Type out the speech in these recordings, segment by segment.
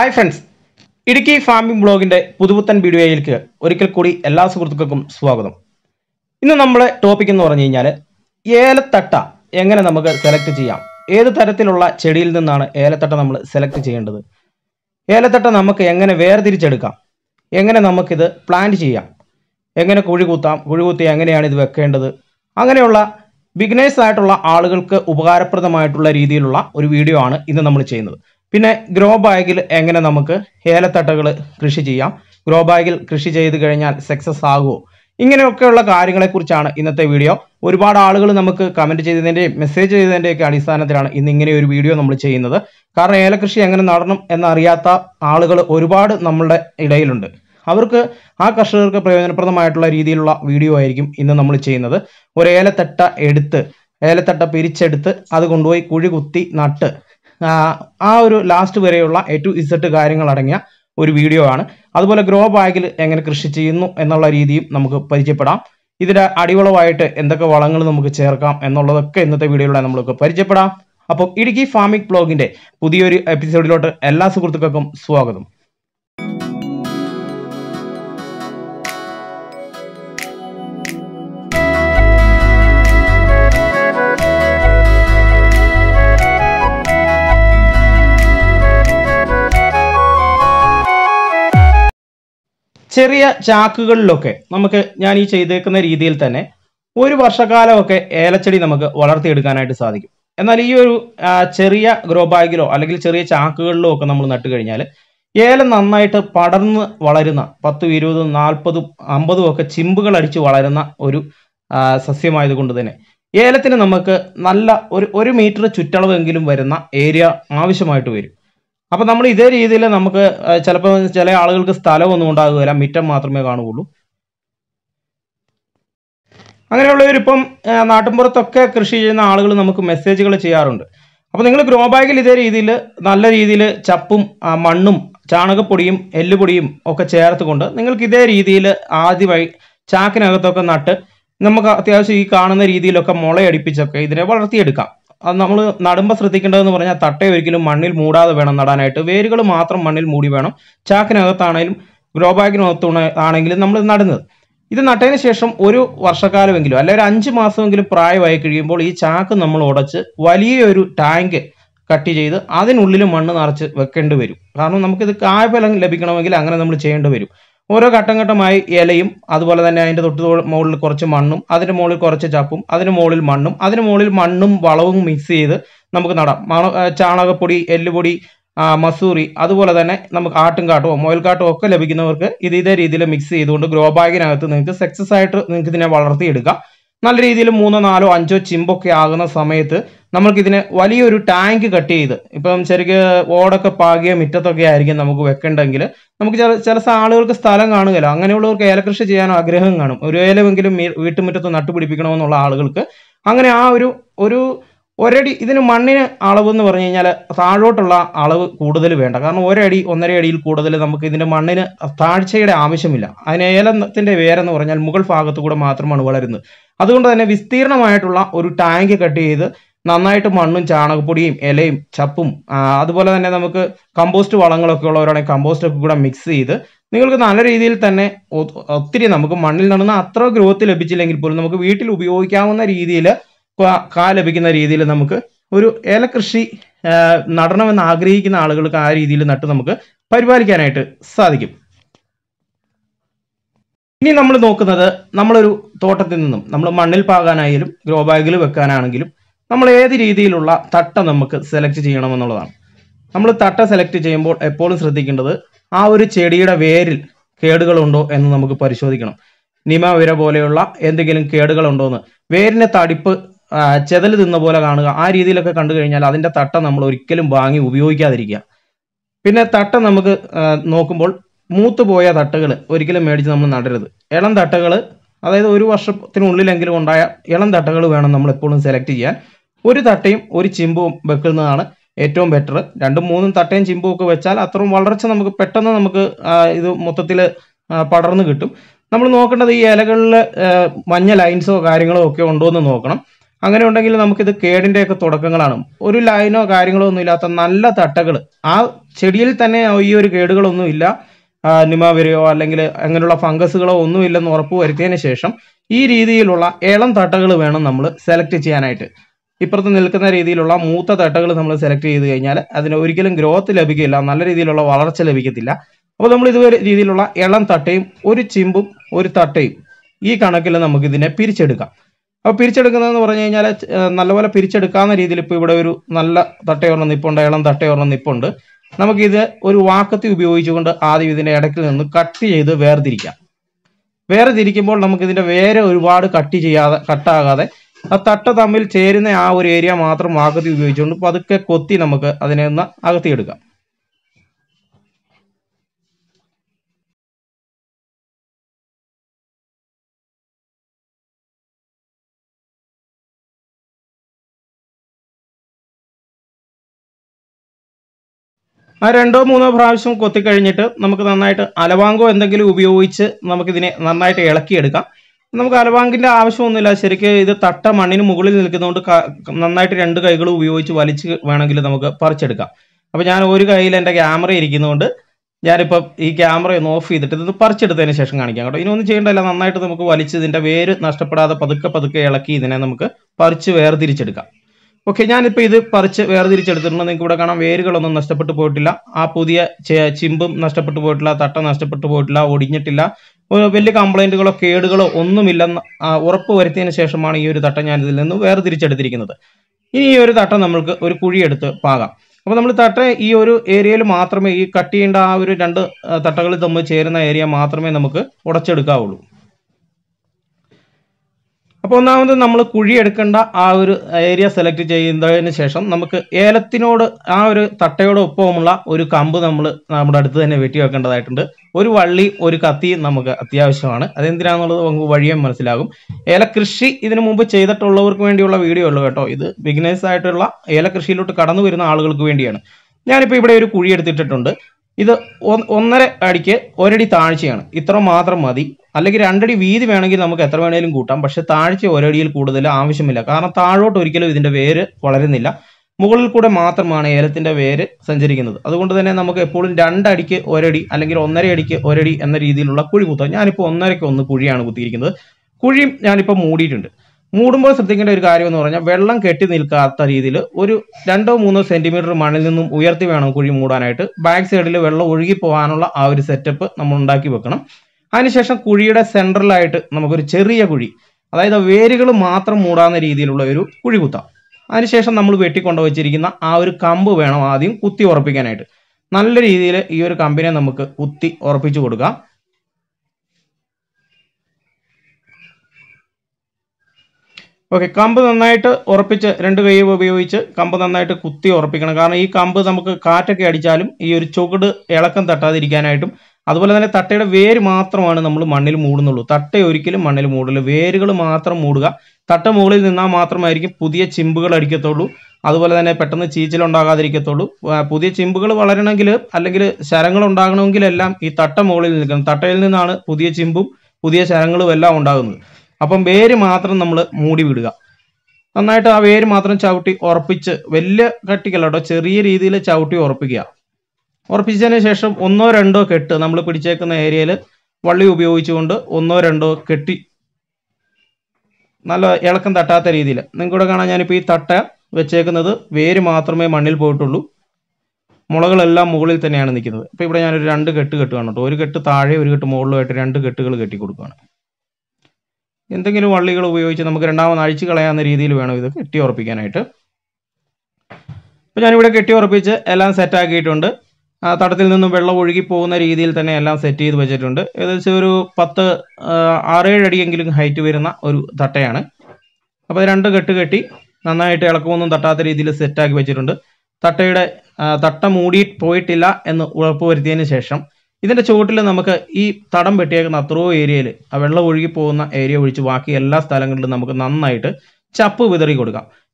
hi friends Idukki farming ബ്ലോഗിന്റെ പുതുപുത്തൻ വീഡിയോയിലേക്ക് ഒരിക്കൽ കൂടി എല്ലാ സുഹൃത്തുക്കൾക്കും സ്വാഗതം ഇന്ന് നമ്മളെ ടോപ്പിക് എന്ന് പറഞ്ഞു കഴിഞ്ഞാൽ ഏലത്തട്ട എങ്ങനെ നമുക്ക് സെലക്ട് ചെയ്യാം ഏത് തരത്തിലുള്ള ചെടിയിൽ നിന്നാണ് ഏലത്തട്ട നമ്മൾ സെലക്ട് ചെയ്യേണ്ടത് ഏലത്തട്ട നമുക്ക് എങ്ങനെ വേർതിരിച്ചെടുക്കാം എങ്ങനെ നമുക്കിത് പ്ലാന്റ് ചെയ്യാം എങ്ങനെ കുഴി കുത്താം കുഴി കുത്തി എങ്ങനെയാണ് ഇത് വെക്കേണ്ടത് അങ്ങനെയുള്ള ബിഗിനേഴ്സ് ആയിട്ടുള്ള ആളുകൾക്ക് ഉപകാരപ്രദമായിട്ടുള്ള രീതിയിലുള്ള ഒരു വീഡിയോ ആണ് ഇന്ന് നമ്മൾ ചെയ്യുന്നത് പിന്നെ ഗ്രോ ബാഗിൽ എങ്ങനെ നമുക്ക് ഏലത്തട്ടകൾ കൃഷി ചെയ്യാം ഗ്രോ ബാഗിൽ കൃഷി ചെയ്ത് കഴിഞ്ഞാൽ സക്സസ് ആകുമോ ഇങ്ങനെയൊക്കെയുള്ള കാര്യങ്ങളെക്കുറിച്ചാണ് ഇന്നത്തെ വീഡിയോ ഒരുപാട് ആളുകൾ നമുക്ക് കമന്റ് ചെയ്തതിൻ്റെയും മെസ്സേജ് ചെയ്തതിൻ്റെയൊക്കെ അടിസ്ഥാനത്തിലാണ് ഇന്ന് ഇങ്ങനെ ഒരു വീഡിയോ നമ്മൾ ചെയ്യുന്നത് കാരണം ഏലകൃഷി എങ്ങനെ നടണം എന്നറിയാത്ത ആളുകൾ ഒരുപാട് നമ്മളുടെ ഇടയിലുണ്ട് അവർക്ക് ആ കർഷകർക്ക് പ്രയോജനപ്രദമായിട്ടുള്ള രീതിയിലുള്ള വീഡിയോ ആയിരിക്കും ഇന്ന് നമ്മൾ ചെയ്യുന്നത് ഒരു ഏലത്തട്ട എടുത്ത് ഏലത്തട്ട പിരിച്ചെടുത്ത് അത് കൊണ്ടുപോയി കുഴി കുത്തി നട്ട് ആ, ആ ഒരു ലാസ്റ്റ് വരെയുള്ള എ ടു ഇസഡ് കാര്യങ്ങൾ അടങ്ങിയ ഒരു വീഡിയോ ആണ് അതുപോലെ ഗ്രോ ബാഗിൽ എങ്ങനെ കൃഷി ചെയ്യുന്നു എന്നുള്ള രീതിയും നമുക്ക് പരിചയപ്പെടാം ഇതിന്റെ അടിവളമായിട്ട് എന്തൊക്കെ വളങ്ങൾ നമുക്ക് ചേർക്കാം എന്നുള്ളതൊക്കെ ഇന്നത്തെ വീഡിയോയിലൂടെ നമുക്ക് പരിചയപ്പെടാം അപ്പോൾ ഇടുക്കി ഫാമിംഗ് ബ്ലോഗിന്റെ പുതിയൊരു എപ്പിസോഡിലോട്ട് എല്ലാ സുഹൃത്തുക്കൾക്കും സ്വാഗതം ചെറിയ ചാക്കുകളിലൊക്കെ നമുക്ക് ഞാൻ ഈ ചെയ്തേക്കുന്ന രീതിയിൽ തന്നെ ഒരു വർഷക്കാലമൊക്കെ ഏലച്ചെടി നമുക്ക് വളർത്തിയെടുക്കാനായിട്ട് സാധിക്കും എന്നാൽ ഈ ഒരു ആ, ചെറിയ ഗ്രോ ബാഗിലോ അല്ലെങ്കിൽ ചെറിയ ചാക്കുകളിലോ ഒക്കെ നമ്മൾ നട്ട് കഴിഞ്ഞാൽ ഏലം നന്നായിട്ട് പടർന്ന് വളരുന്ന പത്തും ഇരുപതും നാൽപ്പതും അമ്പതും ഒക്കെ ചിമ്പുകൾ അടിച്ച് വളരുന്ന ഒരു ആ, സസ്യമായതുകൊണ്ട് തന്നെ ഏലത്തിന് നമുക്ക് നല്ല ഒരു ഒരു മീറ്റർ ചുറ്റളവെങ്കിലും വരുന്ന ഏരിയ ആവശ്യമായിട്ട് വരും അപ്പൊ നമ്മൾ ഇതേ രീതിയിൽ നമുക്ക് ചിലപ്പോൾ ചില ആളുകൾക്ക് സ്ഥലമൊന്നും ഉണ്ടാകുകയില്ല മിറ്റം മാത്രമേ കാണുകയുള്ളൂ അങ്ങനെയുള്ളവരിപ്പം ആ, നാട്ടിൻപുറത്തൊക്കെ കൃഷി ചെയ്യുന്ന ആളുകൾ നമുക്ക് മെസ്സേജുകൾ ചെയ്യാറുണ്ട് അപ്പോൾ നിങ്ങൾ ഗ്രോ ബാഗിൽ ഇതേ രീതിയിൽ നല്ല രീതിയിൽ ചപ്പും ആ, മണ്ണും ചാണകപ്പൊടിയും എല്ലുപൊടിയും ഒക്കെ ചേർത്തുകൊണ്ട് നിങ്ങൾക്ക് ഇതേ രീതിയിൽ ആദ്യമായി ചാക്കിനകത്തൊക്കെ നട്ട് നമുക്ക് അത്യാവശ്യം ഈ കാണുന്ന രീതിയിലൊക്കെ മുളയടിപ്പിച്ചൊക്കെ ഇതിനെ വളർത്തിയെടുക്കാം അത് നമ്മൾ നടുമ്പോൾ ശ്രദ്ധിക്കേണ്ടതെന്ന് പറഞ്ഞാൽ തട്ട ഒരിക്കലും മണ്ണിൽ മൂടാതെ വേണം നടാനായിട്ട് വേരുകൾ മാത്രം മണ്ണിൽ മൂടി വേണം ചാക്കിനകത്താണെങ്കിലും ഗ്രോ ബാഗിനകത്ത് ആണെങ്കിലും നമ്മൾ നടുന്നത് ഇത് നട്ടതിന് ശേഷം ഒരു വർഷക്കാലമെങ്കിലും അല്ലെ ഒരു അഞ്ച് മാസമെങ്കിലും പ്രായമായി കഴിയുമ്പോൾ ഈ ചാക്ക് നമ്മൾ ഉടച്ച് വലിയൊരു ടാങ്ക് കട്ട് ചെയ്ത് അതിനുള്ളിൽ മണ്ണ് നിറച്ച് വെക്കേണ്ടി വരും കാരണം നമുക്കിത് കായ്ഫലം ലഭിക്കണമെങ്കിൽ അങ്ങനെ നമ്മൾ ചെയ്യേണ്ടി വരും ഓരോ ഘട്ടം ഘട്ടമായി ഇലയും അതുപോലെ തന്നെ അതിന്റെ തൊട്ട് തോ- മുകളിൽ കുറച്ച് മണ്ണും അതിന്റെ മുകളിൽ കുറച്ച് ചപ്പും അതിന് മുകളിൽ മണ്ണും അതിന് മുകളിൽ മണ്ണും വളവും മിക്സ് ചെയ്ത് നമുക്ക് നടാം മണ- ആ, ചാണകപ്പൊടി എല്ലുപൊടി ആ, മസൂറി അതുപോലെ തന്നെ നമുക്ക് ആട്ടുംകാട്ടോ മുയൽക്കാട്ടോ ഒക്കെ ലഭിക്കുന്നവർക്ക് ഇത് ഇതേ രീതിയിൽ മിക്സ് ചെയ്തുകൊണ്ട് ഗ്രോ ബാഗിനകത്ത് നിങ്ങൾക്ക് സക്സസ് ആയിട്ട് നിങ്ങൾക്ക് ഇതിനെ വളർത്തിയെടുക്കാം നല്ല രീതിയിൽ മൂന്നോ നാലോ അഞ്ചോ ചിമ്പൊക്കെ ആകുന്ന സമയത്ത് നമുക്ക് ഇതിനെ വലിയൊരു ടാങ്ക് കട്ട് ചെയ്ത് ഇപ്പം ശരിക്ക് ഓടൊക്കെ പാകിയ മുറ്റത്തൊക്കെ ആയിരിക്കും നമുക്ക് വെക്കേണ്ടെങ്കിൽ നമുക്ക് ചില ചില ആളുകൾക്ക് സ്ഥലം കാണുകയില്ല അങ്ങനെയുള്ളവർക്ക് ഏലകൃഷി ചെയ്യാൻ ആഗ്രഹം കാണും ഒരു ഏലമെങ്കിലും മീ- വീട്ടുമുറ്റത്ത് നട്ടുപിടിപ്പിക്കണമെന്നുള്ള ആളുകൾക്ക് അങ്ങനെ ആ ഒരു ഒരു ഒരടി ഇതിന് മണ്ണിന് അളവ് എന്ന് പറഞ്ഞു കഴിഞ്ഞാൽ താഴോട്ടുള്ള അളവ് കൂടുതൽ വേണ്ട കാരണം ഒരടി ഒന്നര അടിയിൽ കൂടുതൽ നമുക്ക് ഇതിന്റെ മണ്ണിന് താഴ്ചയുടെ ആവശ്യമില്ല അതിന് ഏലത്തിന്റെ വേരെന്ന് പറഞ്ഞാൽ മുകൾ ഭാഗത്ത് കൂടെ മാത്രമാണ് വളരുന്നത് അതുകൊണ്ട് തന്നെ വിസ്തീർണമായിട്ടുള്ള ഒരു ടാങ്ക് കട്ട് ചെയ്ത് നന്നായിട്ട് മണ്ണും ചാണകപ്പൊടിയും ഇലയും ചപ്പും ആ, അതുപോലെ തന്നെ നമുക്ക് കമ്പോസ്റ്റ് വളങ്ങളൊക്കെ ഉള്ളവരാണെങ്കിൽ കമ്പോസ്റ്റ് ഒക്കെ കൂടെ മിക്സ് ചെയ്ത് നിങ്ങൾക്ക് നല്ല രീതിയിൽ തന്നെ ഒ- ഒത്തിരി നമുക്ക് മണ്ണിൽ നടന്ന അത്ര ഗ്രോത്ത് ലഭിച്ചില്ലെങ്കിൽ പോലും നമുക്ക് വീട്ടിൽ ഉപയോഗിക്കാവുന്ന രീതിയിൽ കാ ലഭിക്കുന്ന രീതിയിൽ നമുക്ക് ഒരു ഏലകൃഷി ആ, നടണമെന്ന് ആഗ്രഹിക്കുന്ന ആളുകൾക്ക് ആ രീതിയിൽ നട്ട് നമുക്ക് പരിപാലിക്കാനായിട്ട് സാധിക്കും ഇനി നമ്മൾ നോക്കുന്നത് നമ്മളൊരു തോട്ടത്തിൽ നിന്നും നമ്മൾ മണ്ണിൽ പാകാനായാലും ഗ്രോ ബാഗിൽ വെക്കാനാണെങ്കിലും നമ്മൾ ഏത് രീതിയിലുള്ള തട്ട നമുക്ക് സെലക്ട് ചെയ്യണമെന്നുള്ളതാണ് നമ്മൾ തട്ട സെലക്ട് ചെയ്യുമ്പോൾ എപ്പോഴും ശ്രദ്ധിക്കേണ്ടത് ആ ഒരു ചെടിയുടെ വേരിൽ കേടുകളുണ്ടോ എന്ന് നമുക്ക് പരിശോധിക്കണം നിമവിര പോലെയുള്ള എന്തെങ്കിലും കേടുകളുണ്ടോ എന്ന് വേരിന്റെ തടിപ്പ് ആ, ചെതല് തിന്ന പോലെ കാണുക ആ രീതിയിലൊക്കെ കണ്ടു കഴിഞ്ഞാൽ അതിന്റെ തട്ട നമ്മൾ ഒരിക്കലും വാങ്ങി ഉപയോഗിക്കാതിരിക്കുക പിന്നെ തട്ട നമുക്ക് ആ, നോക്കുമ്പോൾ മൂത്ത് പോയ തട്ടുകൾ ഒരിക്കലും മേടിച്ച് നമ്മൾ നടരുത് ഇളം തട്ടകൾ അതായത് ഒരു വർഷത്തിനുള്ളിലെങ്കിലും ഉണ്ടായ ഇളം തട്ടകൾ വേണം നമ്മൾ എപ്പോഴും സെലക്ട് ചെയ്യാൻ ഒരു തട്ടയും ഒരു ചിമ്പും വെക്കുന്നതാണ് ഏറ്റവും ബെറ്റർ രണ്ടും മൂന്നും തട്ടയും ചിമ്പും ഒക്കെ വെച്ചാൽ അത്രയും വളർച്ച നമുക്ക് പെട്ടെന്ന് നമുക്ക് ആ, ഇത് മൊത്തത്തിൽ പടർന്നു കിട്ടും നമ്മൾ നോക്കേണ്ടത് ഈ ഇലകളിൽ മഞ്ഞ ലൈൻസോ കാര്യങ്ങളോ ഒക്കെ ഉണ്ടോ എന്ന് നോക്കണം അങ്ങനെ ഉണ്ടെങ്കിൽ നമുക്കിത് കേടിൻ്റെയൊക്കെ തുടക്കങ്ങളാണ് ഒരു ലൈനോ കാര്യങ്ങളോ ഒന്നും ഇല്ലാത്ത നല്ല തട്ടകൾ ആ ചെടിയിൽ തന്നെ ഈ ഒരു കേടുകളൊന്നും ഇല്ല ആ, നിമാവരയോ അല്ലെങ്കിൽ അങ്ങനെയുള്ള ഫംഗസുകളോ ഒന്നും ഇല്ലെന്ന് ഉറപ്പ് വരുത്തിയതിന് ശേഷം ഈ രീതിയിലുള്ള ഇളം തട്ടകൾ വേണം നമ്മൾ സെലക്ട് ചെയ്യാനായിട്ട് ഇപ്പുറത്ത് നിൽക്കുന്ന രീതിയിലുള്ള മൂത്ത തട്ടകൾ നമ്മൾ സെലക്ട് ചെയ്ത് കഴിഞ്ഞാൽ അതിന് ഒരിക്കലും ഗ്രോത്ത് ലഭിക്കില്ല നല്ല രീതിയിലുള്ള വളർച്ച ലഭിക്കത്തില്ല അപ്പോൾ നമ്മൾ ഇതുവരെ രീതിയിലുള്ള ഇളം തട്ടയും ഒരു ചിമ്പും ഒരു തട്ടയും ഈ കണക്കിൽ നമുക്ക് ഇതിനെ പിരിച്ചെടുക്കാം അപ്പോൾ പിരിച്ചെടുക്കുന്നതെന്ന് പറഞ്ഞു കഴിഞ്ഞാൽ നല്ലപോലെ പിരിച്ചെടുക്കാവുന്ന രീതിയിൽ ഇപ്പോൾ ഇവിടെ ഒരു നല്ല തട്ടയൊരെണ്ണം നിപ്പുണ്ട് ഇളം തട്ടയൊരെണ്ണം നിപ്പുണ്ട് നമുക്കിത് ഒരു വാക്കത്തി ഉപയോഗിച്ചുകൊണ്ട് ആദ്യം ഇതിന്റെ ഇടയ്ക്കിൽ നിന്ന് കട്ട് ചെയ്ത് വേർതിരിക്കാം വേർതിരിക്കുമ്പോൾ നമുക്ക് ഇതിന്റെ വേരെ ഒരുപാട് കട്ട് ചെയ്യാതെ കട്ടാകാതെ ആ തട്ട തമ്മിൽ ചേരുന്ന ആ ഒരു ഏരിയ മാത്രം വാക്കത്തി ഉപയോഗിച്ചുകൊണ്ട് പതുക്കെ കൊത്തി നമുക്ക് അതിനെ ഒന്ന് അകത്തിയെടുക്കാം ആ രണ്ടോ മൂന്നോ പ്രാവശ്യം കൊത്തിക്കഴിഞ്ഞിട്ട് നമുക്ക് നന്നായിട്ട് അലവാങ്കോ എന്തെങ്കിലും ഉപയോഗിച്ച് നമുക്കിതിനെ നന്നായിട്ട് ഇളക്കിയെടുക്കാം നമുക്ക് അലവാങ്കിന്റെ ആവശ്യമൊന്നുമില്ല ശരിക്കും ഇത് തട്ട മണ്ണിന് മുകളിൽ നിൽക്കുന്നതുകൊണ്ട് ക- നന്നായിട്ട് രണ്ട് കൈകൾ ഉപയോഗിച്ച് വലിച്ച് വേണമെങ്കിൽ നമുക്ക് പറിച്ചെടുക്കാം അപ്പോൾ ഞാൻ ഒരു കയ്യിൽ എൻ്റെ ക്യാമറ ഇരിക്കുന്നതുകൊണ്ട് ഞാനിപ്പോൾ ഈ ക്യാമറ ഒന്ന് ഓഫ് ചെയ്തിട്ട് ഇത് പറിച്ചെടുത്തതിന് ശേഷം കാണിക്കാം കേട്ടോ ഇനി ഒന്നും ചെയ്യേണ്ടല്ല നന്നായിട്ട് നമുക്ക് വലിച്ച് ഇതിൻ്റെ വേര് നഷ്ടപ്പെടാതെ പതുക്കെ പതുക്കെ ഇളക്കി ഇതിനെ നമുക്ക് പറിച്ച് വേർതിരിച്ചെടുക്കാം ഓക്കെ ഞാനിപ്പോൾ ഇത് പറിച്ച് വേർതിരിച്ചെടുത്തിട്ടുണ്ട് നിങ്ങൾക്ക് ഇവിടെ കാണാം വേരുകളൊന്നും നഷ്ടപ്പെട്ടു പോയിട്ടില്ല ആ പുതിയ ചെ- ചിമ്പും നഷ്ടപ്പെട്ടു പോയിട്ടില്ല തട്ട നഷ്ടപ്പെട്ടു പോയിട്ടില്ല ഒടിഞ്ഞിട്ടില്ല ഒരു വലിയ കംപ്ലൈന്റുകളോ കേടുകളോ ഒന്നുമില്ലെന്ന് ആ, ഉറപ്പ് വരുത്തിയതിന് ശേഷമാണ് ഈ ഒരു തട്ട ഞാൻ ഇതിൽ നിന്ന് വേർതിരിച്ചെടുത്തിരിക്കുന്നത് ഇനി ഈ ഒരു തട്ട നമ്മൾക്ക് ഒരു കുഴിയെടുത്ത് പാകാം അപ്പോൾ നമ്മൾ തട്ട ഈ ഒരു ഏരിയയിൽ മാത്രമേ ഈ കട്ട് ചെയ്യേണ്ട ആ ഒരു രണ്ട് ആ, തട്ടകൾ തമ്മിൽ ചേരുന്ന ഏരിയ മാത്രമേ നമുക്ക് ഉടച്ചെടുക്കാവുള്ളൂ അപ്പോൾ ഒന്നാമത് നമ്മൾ കുഴി എടുക്കേണ്ട ആ ഒരു ഏരിയ സെലക്ട് ചെയ്യുന്നതിന് ശേഷം നമുക്ക് ഏലത്തിനോട് ആ ഒരു തട്ടയോടൊപ്പമുള്ള ഒരു കമ്പ് നമ്മൾ നമ്മുടെ അടുത്ത് തന്നെ വെട്ടി വെക്കേണ്ടതായിട്ടുണ്ട് ഒരു വള്ളി ഒരു കത്തിയും നമുക്ക് അത്യാവശ്യമാണ് അതെന്തിനാണെന്നുള്ളത് നമുക്ക് വഴിയെ മനസ്സിലാകും ഏലകൃഷി ഇതിനു മുമ്പ് ചെയ്തിട്ടുള്ളവർക്ക് വേണ്ടിയുള്ള വീഡിയോ ഉള്ളൂ കേട്ടോ ഇത് ബിഗിനേഴ്സ് ആയിട്ടുള്ള ഏലകൃഷിയിലോട്ട് കടന്നു വരുന്ന ആളുകൾക്ക് വേണ്ടിയാണ് ഞാനിപ്പോൾ ഇവിടെ ഒരു കുഴി എടുത്തിട്ടിട്ടുണ്ട് ഇത് ഒ- ഒന്നര അടിക്ക് ഒരടി താഴ്ചയാണ് ഇത്ര മാത്രം മതി അല്ലെങ്കിൽ രണ്ടടി വീതി വേണമെങ്കിൽ നമുക്ക് എത്ര വേണേലും കൂട്ടാം പക്ഷെ താഴ്ച ഒരടിയിൽ കൂടുതൽ ആവശ്യമില്ല കാരണം താഴോട്ട് ഒരിക്കലും ഇതിന്റെ വേര് വളരുന്നില്ല മുകളിൽ കൂടെ മാത്രമാണ് ഏലത്തിന്റെ വേര് സഞ്ചരിക്കുന്നത് അതുകൊണ്ട് തന്നെ നമുക്ക് എപ്പോഴും രണ്ടടിക്ക് ഒരടി അല്ലെങ്കിൽ ഒന്നര അടിക്ക് ഒരടി എന്ന രീതിയിലുള്ള കുഴി കുത്താം ഞാനിപ്പോൾ ഒന്നരയ്ക്ക് ഒന്ന് കുഴിയാണ് കുത്തിയിരിക്കുന്നത് കുഴിയും ഞാനിപ്പോൾ മൂടിയിട്ടുണ്ട് മൂടുമ്പോൾ ശ്രദ്ധിക്കേണ്ട ഒരു കാര്യം എന്ന് പറഞ്ഞാൽ വെള്ളം കെട്ടി നിൽക്കാത്ത രീതിയിൽ ഒരു രണ്ടോ മൂന്നോ സെന്റിമീറ്റർ മണ്ണിൽ നിന്നും ഉയർത്തി വേണം കുഴി മൂടാനായിട്ട് ബാക്ക് സൈഡിൽ വെള്ളം ഒഴുകി പോകാനുള്ള ആ ഒരു സെറ്റപ്പ് നമ്മൾ ഉണ്ടാക്കി വെക്കണം അതിനുശേഷം കുഴിയുടെ സെൻട്രലായിട്ട് നമുക്കൊരു ചെറിയ കുഴി അതായത് വേരുകൾ മാത്രം മൂടാവുന്ന രീതിയിലുള്ള ഒരു കുഴി കുത്താം അതിനുശേഷം നമ്മൾ വെട്ടിക്കൊണ്ടു വെച്ചിരിക്കുന്ന ആ ഒരു കമ്പ് വേണം ആദ്യം കുത്തി ഉറപ്പിക്കാനായിട്ട് നല്ല രീതിയിൽ ഈ ഒരു കമ്പിനെ നമുക്ക് കുത്തി ഉറപ്പിച്ചു കൊടുക്കാം ഓക്കെ കമ്പ് നന്നായിട്ട് ഉറപ്പിച്ച് രണ്ട് കൈ ഉപയോഗിച്ച് കമ്പ് നന്നായിട്ട് കുത്തി ഉറപ്പിക്കണം കാരണം ഈ കമ്പ് നമുക്ക് കാറ്റൊക്കെ അടിച്ചാലും ഈ ഒരു ചുവട് ഇളക്കം തട്ടാതിരിക്കാനായിട്ടും അതുപോലെ തന്നെ തട്ടയുടെ വേര് മാത്രമാണ് നമ്മൾ മണ്ണിൽ മൂടുന്നുള്ളൂ തട്ട ഒരിക്കലും മണ്ണിൽ മൂടില്ല വേരുകൾ മാത്രം മൂടുക തട്ട മുകളിൽ നിന്നാൽ മാത്രമായിരിക്കും പുതിയ ചിമ്പുകൾ അടിക്കത്തുള്ളൂ അതുപോലെ തന്നെ പെട്ടെന്ന് ചീച്ചിൽ ഉണ്ടാകാതിരിക്കത്തുള്ളൂ ആ, പുതിയ ചിമ്പുകൾ വളരണമെങ്കിൽ അല്ലെങ്കിൽ ശരങ്ങൾ ഉണ്ടാകണമെങ്കിലെല്ലാം ഈ തട്ട മുകളിൽ നിൽക്കണം തട്ടയിൽ നിന്നാണ് പുതിയ ചിമ്പും പുതിയ ശരങ്ങളും എല്ലാം ഉണ്ടാകുന്നത് അപ്പം വേര് മാത്രം നമ്മൾ മൂടി വിടുക നന്നായിട്ട് ആ വേര് മാത്രം ചവിട്ടി ഉറപ്പിച്ച് വലിയ കട്ടിക്കല്ല കേട്ടോ ചെറിയ രീതിയിൽ ചവിട്ടി ഉറപ്പിക്കുക ഉറപ്പിച്ചതിന് ശേഷം ഒന്നോ രണ്ടോ കെട്ട് നമ്മൾ പിടിച്ചേക്കുന്ന ഏരിയയിൽ വള്ളി ഉപയോഗിച്ചുകൊണ്ട് ഒന്നോ രണ്ടോ കെട്ടി നല്ല ഇളക്കം തട്ടാത്ത രീതിയിൽ നിങ്ങൾക്കിവിടെ കാണാൻ ഞാനിപ്പോൾ ഈ തട്ട വെച്ചേക്കുന്നത് വേര് മാത്രമേ മണ്ണിൽ പോയിട്ടുള്ളൂ മുളകളെല്ലാം മുകളിൽ തന്നെയാണ് നിൽക്കുന്നത് ഇപ്പോൾ ഇവിടെ ഞാനൊരു രണ്ട് കെട്ട് കെട്ടുകയാണ് കേട്ടോ ഒരു കെട്ട് താഴെ ഒരു കെട്ട് മുകളിലുമായിട്ട് രണ്ട് കെട്ടുകൾ കെട്ടി കൊടുക്കുകയാണ് എന്തെങ്കിലും വള്ളികൾ ഉപയോഗിച്ച് നമുക്ക് രണ്ടാമത് അഴിച്ചു കളയാവുന്ന രീതിയിൽ വേണം ഇത് കെട്ടി ഉറപ്പിക്കാനായിട്ട് അപ്പോൾ ഞാനിവിടെ കെട്ടി ഉറപ്പിച്ച് എല്ലാം സെറ്റ് ആക്കിയിട്ടുണ്ട് ആ തടത്തിൽ നിന്നും വെള്ളം ഒഴുകി പോകുന്ന രീതിയിൽ തന്നെ എല്ലാം സെറ്റ് ചെയ്ത് വെച്ചിട്ടുണ്ട് ഏകദേശം ഒരു പത്ത് ആ, ആറേഴ് അടിയെങ്കിലും ഹൈറ്റ് വരുന്ന ഒരു തട്ടയാണ് അപ്പോൾ രണ്ട് കെട്ട് കെട്ടി നന്നായിട്ട് ഇളക്കമൊന്നും തട്ടാത്ത രീതിയിൽ സെറ്റാക്കി വെച്ചിട്ടുണ്ട് തട്ടയുടെ ആ, തട്ട മൂടി പോയിട്ടില്ല എന്ന് ഉറപ്പുവരുത്തിയതിന് ശേഷം ഇതിന്റെ ചുവട്ടിൽ നമുക്ക് ഈ തടം വെട്ടിയേക്കുന്ന അത്രയോ ഏരിയയിൽ ആ വെള്ളം ഒഴുകി പോകുന്ന ഏരിയ ഒഴിച്ച് ബാക്കി എല്ലാ സ്ഥലങ്ങളിലും നമുക്ക് നന്നായിട്ട് ചപ്പ് വിതറി കൊടുക്കാം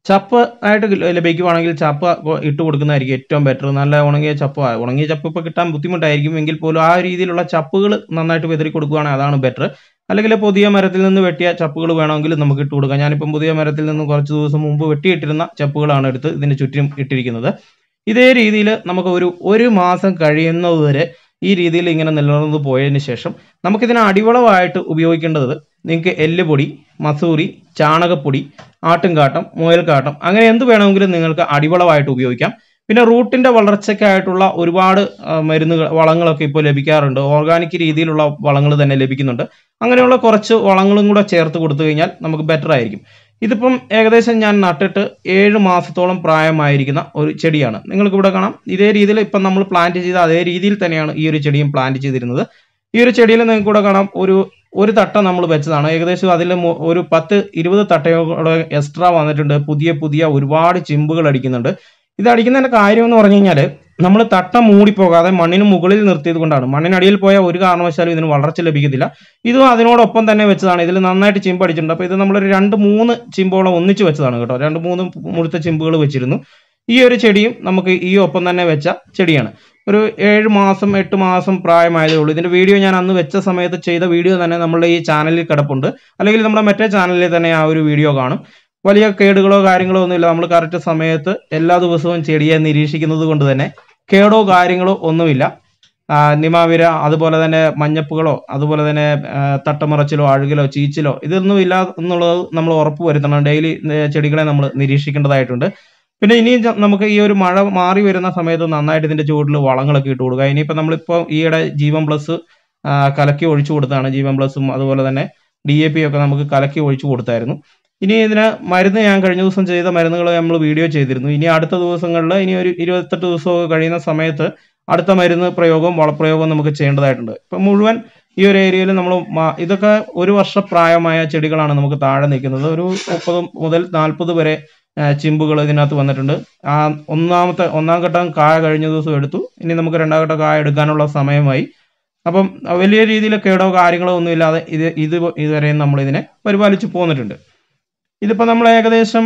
ചപ്പ് ആയിട്ട് ലഭിക്കുവാണെങ്കിൽ ചപ്പ് ഇട്ട് കൊടുക്കുന്നതായിരിക്കും ഏറ്റവും ബെറ്റർ നല്ല ഉണങ്ങിയ ചപ്പ് ഉണങ്ങിയ ചപ്പ് ഇപ്പോൾ കിട്ടാൻ ബുദ്ധിമുട്ടായിരിക്കും എങ്കിൽ പോലും ആ രീതിയിലുള്ള ചപ്പുകൾ നന്നായിട്ട് വിതറി കൊടുക്കുകയാണെങ്കിൽ അതാണ് ബെറ്റർ അല്ലെങ്കിൽ പുതിയ മരത്തിൽ നിന്ന് വെട്ടിയ ചപ്പുകൾ വേണമെങ്കിൽ നമുക്ക് ഇട്ട് കൊടുക്കാം ഞാനിപ്പം പുതിയ മരത്തിൽ നിന്ന് കുറച്ച് ദിവസം മുമ്പ് വെട്ടിയിട്ടിരുന്ന ചപ്പുകളാണ് എടുത്ത് ഇതിന് ചുറ്റും ഇട്ടിരിക്കുന്നത് ഇതേ രീതിയിൽ നമുക്ക് ഒരു ഒരു മാസം കഴിയുന്നതുവരെ ഈ രീതിയിൽ ഇങ്ങനെ നിലനിർന്നു പോയതിന് ശേഷം നമുക്കിതിന് അടിവളമായിട്ട് ഉപയോഗിക്കേണ്ടത് നിങ്ങൾക്ക് എല്ലുപൊടി മസൂറി ചാണകപ്പൊടി ആട്ടുംകാട്ടം മുയൽക്കാട്ടം അങ്ങനെ എന്ത് വേണമെങ്കിലും നിങ്ങൾക്ക് അടിവളമായിട്ട് ഉപയോഗിക്കാം പിന്നെ റൂട്ടിന്റെ വളർച്ചയ്ക്കായിട്ടുള്ള ഒരുപാട് ആ, മരുന്നുകൾ വളങ്ങളൊക്കെ ഇപ്പോൾ ലഭിക്കാറുണ്ട് ഓർഗാനിക് രീതിയിലുള്ള വളങ്ങൾ തന്നെ ലഭിക്കുന്നുണ്ട് അങ്ങനെയുള്ള കുറച്ച് വളങ്ങളും കൂടെ ചേർത്ത് കൊടുത്തു കഴിഞ്ഞാൽ നമുക്ക് ബെറ്റർ ആയിരിക്കും ഇതിപ്പം ഏകദേശം ഞാൻ നട്ടിട്ട് ഏഴ് മാസത്തോളം പ്രായമായിരിക്കുന്ന ഒരു ചെടിയാണ് നിങ്ങൾക്ക് ഇവിടെ കാണാം ഇതേ രീതിയിൽ ഇപ്പം നമ്മൾ പ്ലാന്റ് ചെയ്ത അതേ രീതിയിൽ തന്നെയാണ് ഈ ഒരു ചെടിയും പ്ലാന്റ് ചെയ്തിരുന്നത് ഈ ഒരു ചെടിയിൽ നിങ്ങൾക്ക് ഇവിടെ കാണാം ഒരു ഒരു തട്ട നമ്മൾ വെച്ചതാണ് ഏകദേശം അതിൽ മു- ഒരു പത്ത് ഇരുപത് തട്ടയോടെ എക്സ്ട്രാ വന്നിട്ടുണ്ട് പുതിയ പുതിയ ഒരുപാട് ചിമ്പുകൾ അടിക്കുന്നുണ്ട് ഇത് അടിക്കുന്നതിന്റെ കാര്യം എന്ന് പറഞ്ഞു കഴിഞ്ഞാൽ നമ്മൾ തട്ട മൂടിപ്പോകാതെ മണ്ണിന് മുകളിൽ നിർത്തിയത് കൊണ്ടാണ് മണ്ണിനടിയിൽ പോയ ഒരു കാരണവശാലും ഇതിന് വളർച്ച ലഭിക്കത്തില്ല ഇതും അതിനോടൊപ്പം തന്നെ വെച്ചതാണ് ഇതിൽ നന്നായിട്ട് ചിമ്പ് അടിച്ചിട്ടുണ്ട് അപ്പോൾ ഇത് നമ്മളൊരു രണ്ട് മൂന്ന് ചിമ്പോളം ഒന്നിച്ച് വെച്ചതാണ് കേട്ടോ രണ്ട് മൂന്ന് മുഴുത്ത ചിമ്പുകൾ വെച്ചിരുന്നു ഈ ഒരു ചെടിയും നമുക്ക് ഈ ഒപ്പം തന്നെ വെച്ച ചെടിയാണ് ഒരു ഏഴ് മാസം എട്ട് മാസം പ്രായമായതേ ഉള്ളൂ ഇതിന്റെ വീഡിയോ ഞാൻ അന്ന് വെച്ച സമയത്ത് ചെയ്ത വീഡിയോ തന്നെ നമ്മുടെ ഈ ചാനലിൽ കിടപ്പുണ്ട് അല്ലെങ്കിൽ നമ്മുടെ മറ്റേ ചാനലിൽ തന്നെ ആ ഒരു വീഡിയോ കാണും വലിയ കേടുകളോ കാര്യങ്ങളോ ഒന്നുമില്ല നമ്മൾ കറക്റ്റ് സമയത്ത് എല്ലാ ദിവസവും ചെടിയെ നിരീക്ഷിക്കുന്നത് കൊണ്ട് തന്നെ കേടോ കാര്യങ്ങളോ ഒന്നുമില്ല ആ, നിമാവിര അതുപോലെ തന്നെ മഞ്ഞപ്പുകളോ അതുപോലെ തന്നെ ആ, തട്ടമറച്ചിലോ അഴുകലോ ചീച്ചിലോ ഇതൊന്നും ഇല്ല എന്നുള്ളത് നമ്മൾ ഉറപ്പ് വരുത്തണം ഡെയിലി ചെടികളെ നമ്മൾ നിരീക്ഷിക്കേണ്ടതായിട്ടുണ്ട് പിന്നെ ഇനി ജ- നമുക്ക് ഈ ഒരു മഴ മാറി വരുന്ന സമയത്ത് നന്നായിട്ട് ഇതിന്റെ ചുവട്ടിൽ വളങ്ങളൊക്കെ ഇട്ട് കൊടുക്കുക ഇനിയിപ്പോൾ നമ്മളിപ്പോൾ ഈയിടെ ജീവൻ പ്ലസ് ആ, കലക്കി ഒഴിച്ചു കൊടുത്താണ് ജീവൻ പ്ലസും അതുപോലെ തന്നെ ഡി എ പി ഒക്കെ നമുക്ക് കലക്കി ഒഴിച്ചു കൊടുത്തായിരുന്നു ഇനി ഇതിന് മരുന്ന് ഞാൻ കഴിഞ്ഞ ദിവസം ചെയ്ത മരുന്നുകൾ നമ്മൾ വീഡിയോ ചെയ്തിരുന്നു ഇനി അടുത്ത ദിവസങ്ങളിൽ ഇനി ഒരു ഇരുപത്തെട്ട് ദിവസമൊക്കെ കഴിയുന്ന സമയത്ത് അടുത്ത മരുന്ന് പ്രയോഗവും വളപ്രയോഗവും നമുക്ക് ചെയ്യേണ്ടതായിട്ടുണ്ട് ഇപ്പം മുഴുവൻ ഈ ഒരു ഏരിയയിൽ നമ്മൾ ഇതൊക്കെ ഒരു വർഷ പ്രായമായ ചെടികളാണ് നമുക്ക് താഴെ നിൽക്കുന്നത് ഒരു മുപ്പത് മുതൽ നാൽപ്പത് വരെ ആ, ചിമ്പുകൾ ഇതിനകത്ത് വന്നിട്ടുണ്ട് ആ ഒന്നാമത്തെ ഒന്നാം ഘട്ടം കായ കഴിഞ്ഞ ദിവസം എടുത്തു ഇനി നമുക്ക് രണ്ടാം ഘട്ടം കായ എടുക്കാനുള്ള സമയമായി അപ്പം വലിയ രീതിയിൽ കേടോ കാര്യങ്ങളോ ഒന്നും ഇല്ലാതെ ഇത് ഇത് ഇതുവരെയും നമ്മൾ ഇതിനെ പരിപാലിച്ച് പോന്നിട്ടുണ്ട് ഇതിപ്പോ നമ്മൾ ഏകദേശം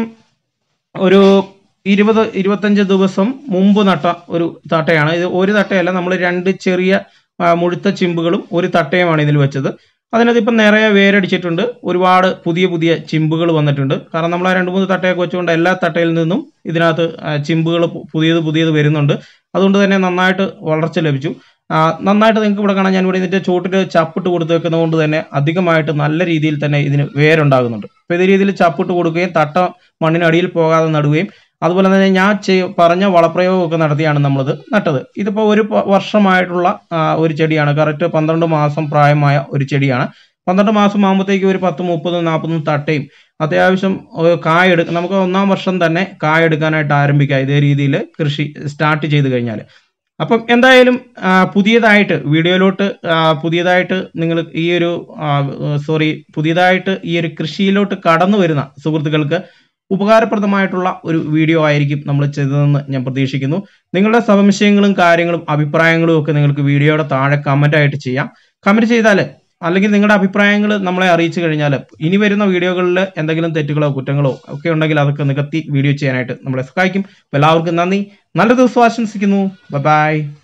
ഒരു ഇരുപത് ഇരുപത്തഞ്ച് ദിവസം മുമ്പ് നട്ട ഒരു തട്ടയാണ് ഇത് ഒരു തട്ടയല്ല നമ്മൾ രണ്ട് ചെറിയ ആ, മുഴുത്ത ചിമ്പുകളും ഒരു തട്ടയുമാണ് ഇതിൽ വെച്ചത് അതിനകത്ത് ഇപ്പം നിറയെ വേരടിച്ചിട്ടുണ്ട് ഒരുപാട് പുതിയ പുതിയ ചിമ്പുകൾ വന്നിട്ടുണ്ട് കാരണം നമ്മൾ ആ രണ്ട് മൂന്ന് തട്ടയൊക്കെ വെച്ചുകൊണ്ട് എല്ലാ തട്ടയിൽ നിന്നും ഇതിനകത്ത് ചിമ്പുകൾ പുതിയത് പുതിയത് വരുന്നുണ്ട് അതുകൊണ്ട് തന്നെ നന്നായിട്ട് വളർച്ച ലഭിച്ചു ആ, നന്നായിട്ട് നിങ്ങൾക്ക് ഇവിടെ കാണാൻ ഞാൻ ഇവിടെ ഇതിന്റെ ചുവട്ടിൽ ചപ്പിട്ട് കൊടുത്ത് വെക്കുന്നത് കൊണ്ട് തന്നെ അധികമായിട്ട് നല്ല രീതിയിൽ തന്നെ ഇതിന് വേരുണ്ടാകുന്നുണ്ട് അപ്പോൾ ഇതേ രീതിയിൽ ചപ്പിട്ട് കൊടുക്കുകയും തട്ട മണ്ണിനടിയിൽ പോകാതെ നടുകയും അതുപോലെ തന്നെ ഞാൻ ചെയ് പറഞ്ഞ വളപ്രയോഗമൊക്കെ നടത്തിയാണ് നമ്മളിത് നട്ടത് ഇതിപ്പോൾ ഒരു പ- വർഷമായിട്ടുള്ള ആ, ഒരു ചെടിയാണ് കറക്റ്റ് പന്ത്രണ്ട് മാസം പ്രായമായ ഒരു ചെടിയാണ് പന്ത്രണ്ട് മാസം ആകുമ്പോഴത്തേക്ക് ഒരു പത്ത് മുപ്പതും നാൽപ്പതും തട്ടയും അത്യാവശ്യം ഏഹ്, കായ എടുക്ക നമുക്ക് ഒന്നാം വർഷം തന്നെ കായ എടുക്കാനായിട്ട് ആരംഭിക്കാം ഇതേ രീതിയിൽ കൃഷി സ്റ്റാർട്ട് ചെയ്ത് കഴിഞ്ഞാൽ അപ്പം എന്തായാലും ആ, പുതിയതായിട്ട് വീഡിയോയിലോട്ട് ആ, പുതിയതായിട്ട് നിങ്ങൾ ഈ ഒരു സോറി പുതിയതായിട്ട് ഈ ഒരു കൃഷിയിലോട്ട് കടന്നു വരുന്ന സുഹൃത്തുക്കൾക്ക് ഉപകാരപ്രദമായിട്ടുള്ള ഒരു വീഡിയോ ആയിരിക്കും നമ്മൾ ചെയ്തതെന്ന് ഞാൻ പ്രതീക്ഷിക്കുന്നു നിങ്ങളുടെ സംശയങ്ങളും കാര്യങ്ങളും അഭിപ്രായങ്ങളും ഒക്കെ നിങ്ങൾക്ക് വീഡിയോയുടെ താഴെ കമന്റ് ആയിട്ട് ചെയ്യാം കമന്റ് ചെയ്താൽ അല്ലെങ്കിൽ നിങ്ങളുടെ അഭിപ്രായങ്ങൾ നമ്മളെ അറിയിച്ചു കഴിഞ്ഞാൽ ഇനി വരുന്ന വീഡിയോകളിൽ എന്തെങ്കിലും തെറ്റുകളോ കുറ്റങ്ങളോ ഒക്കെ ഉണ്ടെങ്കിൽ അതൊക്കെ നികത്തി വീഡിയോ ചെയ്യാനായിട്ട് നമ്മളെ സഹായിക്കും അപ്പോൾ എല്ലാവർക്കും നന്ദി നല്ല ദിവസം ആശംസിക്കുന്നു ബൈ